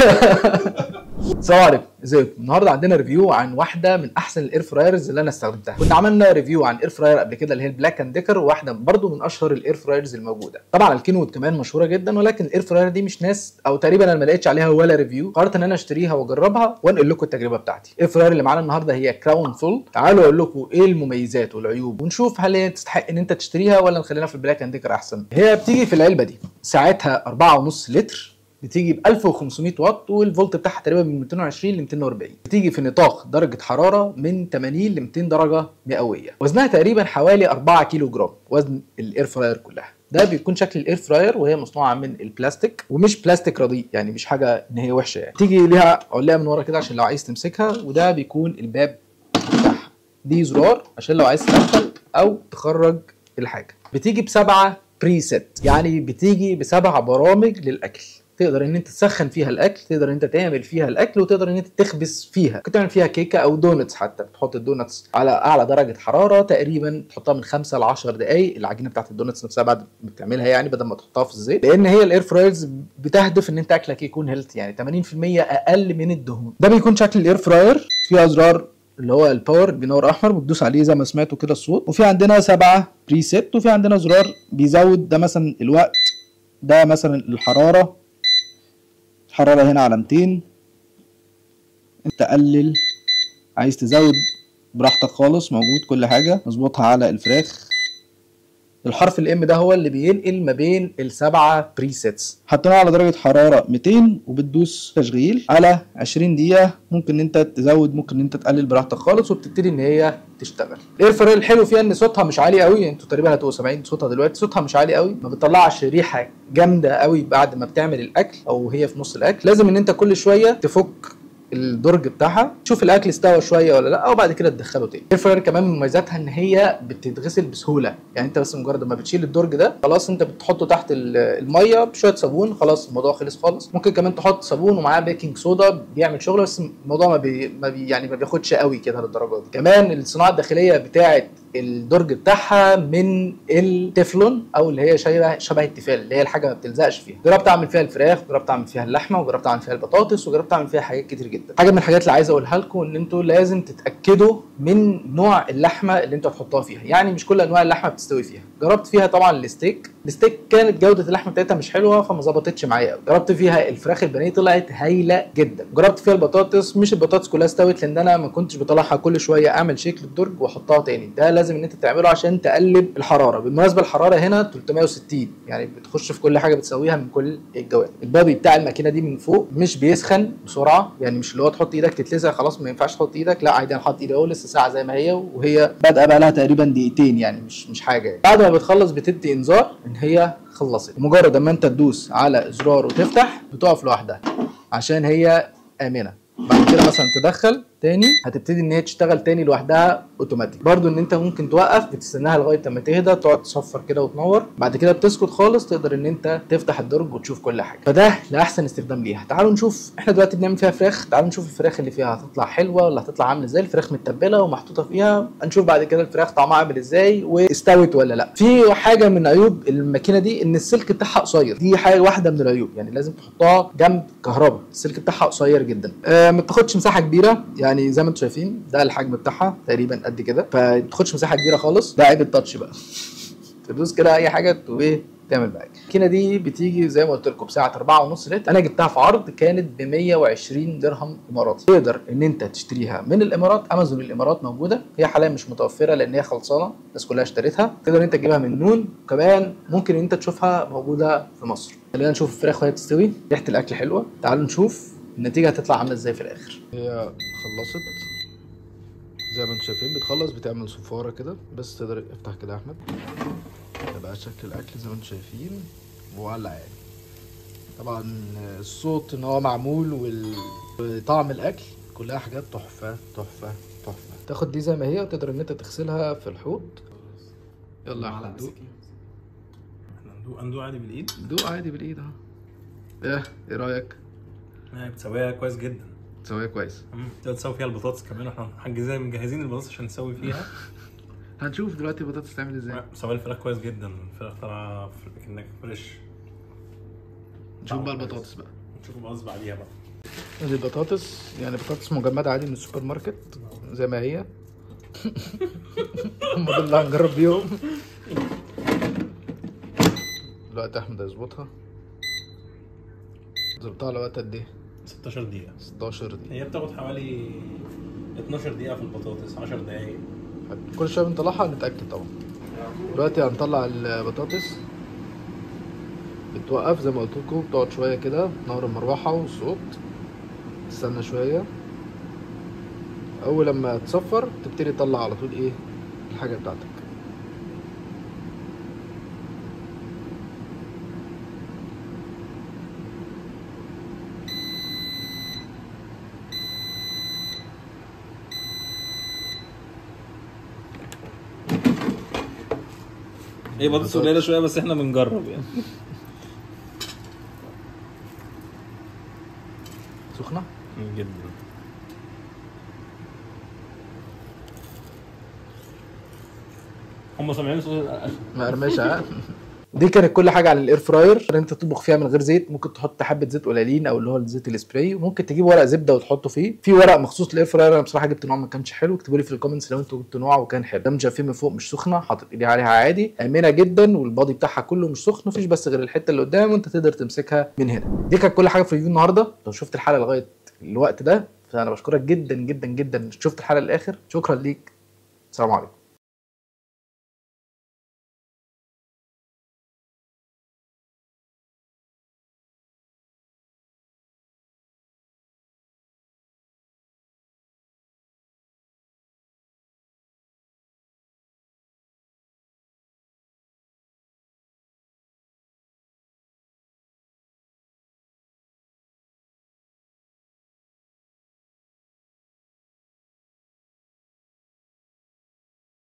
السلام عليكم ازيكم النهارده عندنا ريفيو عن واحده من احسن الاير فرايرز اللي انا استخدمتها كنا عملنا ريفيو عن اير فراير قبل كده اللي هي البلاك اند ديكر واحده برضو من اشهر الاير فرايرز الموجوده طبعا الكينوت كمان مشهوره جدا ولكن الاير فراير دي مش ناس او تقريبا انا ما لقيتش عليها ولا ريفيو قررت ان انا اشتريها واجربها وانقل لكم التجربه بتاعتي الاير فراير اللي معانا النهارده هي كراون فول تعالوا اقول لكم ايه المميزات والعيوب ونشوف هل هي تستحق ان انت تشتريها ولا نخلينا في البلاك اند ديكر احسن هي بتيجي في العلبه دي ساعتها 4.5 لتر بتيجي ب 1500 واط والفولت بتاعها تقريبا من 220 ل 240 بتيجي في نطاق درجه حراره من 80 ل 200 درجه مئويه وزنها تقريبا حوالي 4 كيلو جرام وزن الاير فراير كلها ده بيكون شكل الاير فراير وهي مصنوعه من البلاستيك ومش بلاستيك رديء يعني مش حاجه ان هي وحشه يعني تيجي ليها علقه من ورا كده عشان لو عايز تمسكها وده بيكون الباب بتاعها دي زرار عشان لو عايز تدخل او تخرج الحاجه بتيجي بسبعه بريسيت يعني بتيجي بسبع برامج للاكل تقدر ان انت تسخن فيها الاكل تقدر ان انت تعمل فيها الاكل وتقدر ان انت تخبز فيها ممكن تعمل فيها كيكه او دونتس حتى بتحط الدونتس على اعلى درجه حراره تقريبا تحطها من 5 ل 10 دقائق العجينه بتاعت الدونتس نفسها بعد ما بتعملها يعني بدل ما تحطها في الزيت لان هي الاير فرايرز بتهدف ان انت اكلك يكون هيلث يعني 80% اقل من الدهون ده بيكون شكل الاير فراير فيه ازرار اللي هو الباور بينور احمر بتدوس عليه زي ما سمعتوا كده الصوت وفي عندنا سبعه بريسيت وفي عندنا زرار بيزود ده مثلا الوقت ده مثلا الحراره الحرارة هنا على 200 انت قلل عايز تزود براحتك خالص موجود كل حاجة نظبطها على الفراخ الحرف الام ده هو اللي بينقل ما بين السبعة بريسيتس حطيناه على درجة حرارة 200 وبتدوس تشغيل على 20 دقيقة ممكن انت تزود ممكن انت تقلل براحتك خالص وبتبتدي ان هي تشتغل الاير فراير الحلو فيها ان صوتها مش عالي قوي انتوا تقريبا هتبقوا سامعين صوتها دلوقتي صوتها مش عالي قوي ما بتطلعش ريحه جامده قوي بعد ما بتعمل الاكل او هي في نص الاكل لازم ان انت كل شويه تفك الدرج بتاعها تشوف الاكل استوى شويه ولا لا وبعد كده تدخله تاني الاير فراير كمان من مميزاتها ان هي بتتغسل بسهوله يعني انت بس مجرد ما بتشيل الدرج ده خلاص انت بتحطه تحت الميه بشويه صابون خلاص الموضوع خلص خالص ممكن كمان تحط صابون ومعاه بيكنج صودا بيعمل شغل بس الموضوع ما, بي... ما بي... يعني ما بياخدش قوي كده للدرجه دي كمان الصناعه الداخليه بتاعه الدرج بتاعها من التeflon او اللي هي شبه شبه التيفال اللي هي الحاجه ما بتلزقش فيها جربت اعمل فيها الفراخ وجربت اعمل فيها اللحمه وجربت اعمل فيها البطاطس وجربت اعمل فيها حاجات كتير جدا حاجه من الحاجات اللي عايز اقولها لكم ان انتوا لازم تتاكدوا من نوع اللحمه اللي انتوا هتحطوها فيها يعني مش كل انواع اللحمه بتستوي فيها جربت فيها طبعا الستيك الستيك كانت جوده اللحمه بتاعتها مش حلوه فما ظبطتش معايا قوي جربت فيها الفراخ البانيه طلعت هايله جدا جربت فيها البطاطس مش البطاطس كلها استوت لان انا ما كنتش بطلعها كل شويه اعمل شيك للدرج واحطها تاني ده لازم ان انت تعمله عشان تقلب الحراره بالمناسبه الحراره هنا 360 يعني بتخش في كل حاجه بتسويها من كل الجوانب البابي بتاع الماكينه دي من فوق مش بيسخن بسرعه يعني مش اللي هو تحط ايدك تتلزق خلاص ما ينفعش تحط ايدك لا عادي انا حاطط ايدي اهو لسه ساعه زي ما هي وهي بادئه بقى لها تقريبا دقيقتين يعني مش مش حاجه يعني. بعد ما بتخلص بتدي انذار ان هي خلصت مجرد ما انت تدوس على زرار وتفتح بتقف لوحدها عشان هي امنه بعد كده مثلا تدخل تاني هتبتدي ان هي تشتغل تاني لوحدها اوتوماتيك برضو ان انت ممكن توقف بتستناها لغايه لما تهدى تقعد تصفر كده وتنور بعد كده بتسكت خالص تقدر ان انت تفتح الدرج وتشوف كل حاجه فده لاحسن استخدام ليها تعالوا نشوف احنا دلوقتي بنعمل فيها فراخ تعالوا نشوف الفراخ اللي فيها هتطلع حلوه ولا هتطلع عامله ازاي الفراخ متبله ومحطوطه فيها هنشوف بعد كده الفراخ طعمها عامل ازاي واستوت ولا لا في حاجه من عيوب الماكينه دي ان السلك بتاعها قصير دي حاجه واحده من العيوب يعني لازم تحطها جنب كهرباء السلك بتاعها قصير جدا أه ما بتاخدش مساحه كبيره يعني زي ما انتم شايفين ده الحجم بتاعها تقريبا قد كده فما تاخدش مساحه كبيره خالص ده عيب التاتش بقى تدوس كده اي حاجه وايه تعمل معاك الماكينه دي بتيجي زي ما قلت لكم بسعه 4.5 لتر انا جبتها في عرض كانت ب 120 درهم اماراتي تقدر ان انت تشتريها من الامارات امازون الامارات موجوده هي حاليا مش متوفره لان هي خلصانه الناس كلها اشتريتها تقدر انت تجيبها من نون وكمان ممكن انت تشوفها موجوده في مصر خلينا نشوف الفراخ وهي بتستوي ريحه الاكل حلوه تعالوا نشوف النتيجه هتطلع عامله ازاي في الاخر هي خلصت زي ما انتم شايفين بتخلص بتعمل صفاره كده بس تقدر افتح كده يا احمد ده بقى شكل الاكل زي ما انتم شايفين وولع يعني طبعا الصوت ان هو معمول وطعم الاكل كلها حاجات تحفه تحفه تحفه تاخد دي زي ما هي وتقدر ان انت تغسلها في الحوض يلا يا احمد دوق احنا ندوق ندوق عادي بالايد دوق عادي بالايد اهو ايه ايه رايك هي بتسويها كويس جدا تسويها كويس مم. تقدر تسوي فيها البطاطس كمان احنا محجزين مجهزين البطاطس عشان نسوي فيها هنشوف دلوقتي البطاطس تعمل ازاي مسويه الفراخ كويس جدا الفراخ طالعه في- كأنك فريش نشوف بقى البطاطس بقى نشوف البطاطس بعديها بقى دي بطاطس يعني بطاطس مجمدة عادي من السوبر ماركت زي ما هي هم دول اللي هنجرب بيهم دلوقتي احمد هيظبطها ظبطها على وقت قد ايه؟ 16 دقيقة 16 دقيقة هي بتاخد حوالي 12 دقيقة في البطاطس 10 دقايق كل شويه بنطلعها نتاكد طبعا دلوقتي هنطلع البطاطس بتوقف زي ما قلت لكم بتقعد شويه كده نور المروحه والصوت تستنى شويه اول لما تصفر تبتدي تطلع على طول ايه الحاجه بتاعتك هي بطاطس قليلة شوية بس احنا بنجرب يعني سخنه جدا هم سامعين صوت القش مقرمشه ها دي كانت كل حاجه عن الاير فراير ان انت تطبخ فيها من غير زيت ممكن تحط حبه زيت قليلين او اللي هو الزيت السبراي وممكن تجيب ورق زبده وتحطه فيه في ورق مخصوص للاير فراير انا بصراحه جبت نوع ما كانش حلو اكتبوا لي في الكومنتس لو انتوا جبتوا نوع وكان حلو دمجه فيه من فوق مش سخنه حاطط ايدي عليها عادي امنه جدا والبادي بتاعها كله مش سخن مفيش بس غير الحته اللي قدام وانت تقدر تمسكها من هنا دي كانت كل حاجه في ريفيو النهارده لو شفت الحلقه لغايه الوقت ده فانا بشكرك جدا جدا جدا شفت الحلقه للاخر شكرا ليك السلام عليكم